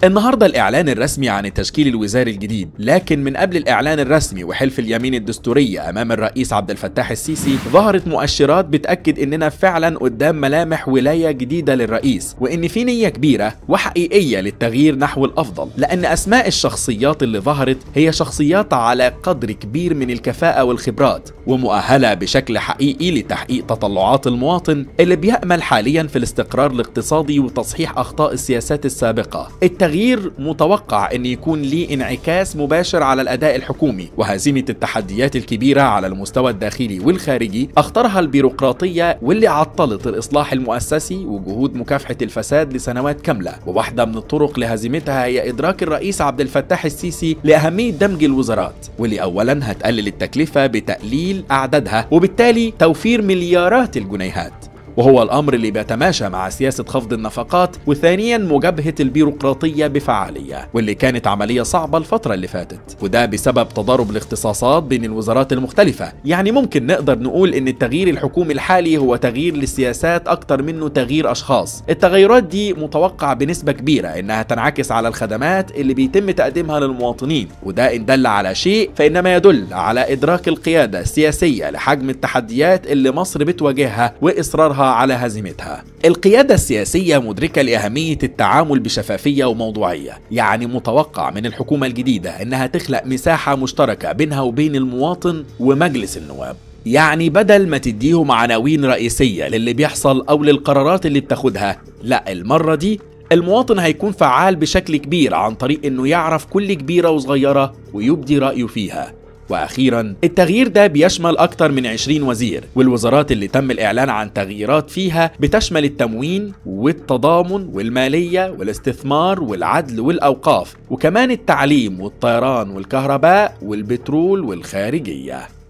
النهارده الاعلان الرسمي عن التشكيل الوزاري الجديد لكن من قبل الاعلان الرسمي وحلف اليمين الدستوريه امام الرئيس عبد الفتاح السيسي ظهرت مؤشرات بتاكد اننا فعلا قدام ملامح ولايه جديده للرئيس وان في نيه كبيره وحقيقيه للتغيير نحو الافضل لان اسماء الشخصيات اللي ظهرت هي شخصيات على قدر كبير من الكفاءه والخبرات ومؤهله بشكل حقيقي لتحقيق تطلعات المواطن اللي بيامل حاليا في الاستقرار الاقتصادي وتصحيح اخطاء السياسات السابقه التغيير متوقع ان يكون ليه انعكاس مباشر على الاداء الحكومي وهزيمه التحديات الكبيره على المستوى الداخلي والخارجي اخطرها البيروقراطيه واللي عطلت الاصلاح المؤسسي وجهود مكافحه الفساد لسنوات كامله وواحده من الطرق لهزيمتها هي ادراك الرئيس عبد الفتاح السيسي لاهميه دمج الوزارات واللي اولا هتقلل التكلفه بتقليل اعدادها وبالتالي توفير مليارات الجنيهات وهو الامر اللي بيتماشى مع سياسه خفض النفقات وثانيا مجابهه البيروقراطيه بفعاليه واللي كانت عمليه صعبه الفتره اللي فاتت وده بسبب تضارب الاختصاصات بين الوزارات المختلفه يعني ممكن نقدر نقول ان التغيير الحكومي الحالي هو تغيير للسياسات اكتر منه تغيير اشخاص التغيرات دي متوقع بنسبه كبيره انها تنعكس على الخدمات اللي بيتم تقديمها للمواطنين وده ان دل على شيء فانما يدل على ادراك القياده السياسيه لحجم التحديات اللي مصر بتواجهها واصرارها على هزيمتها. القيادة السياسية مدركة لأهمية التعامل بشفافية وموضوعية، يعني متوقع من الحكومة الجديدة إنها تخلق مساحة مشتركة بينها وبين المواطن ومجلس النواب. يعني بدل ما تديهم عناوين رئيسية للي بيحصل أو للقرارات اللي بتاخدها، لا المرة دي المواطن هيكون فعال بشكل كبير عن طريق إنه يعرف كل كبيرة وصغيرة ويبدي رأيه فيها. واخيرا التغيير ده بيشمل اكتر من 20 وزير والوزارات اللي تم الاعلان عن تغييرات فيها بتشمل التموين والتضامن والماليه والاستثمار والعدل والاوقاف وكمان التعليم والطيران والكهرباء والبترول والخارجيه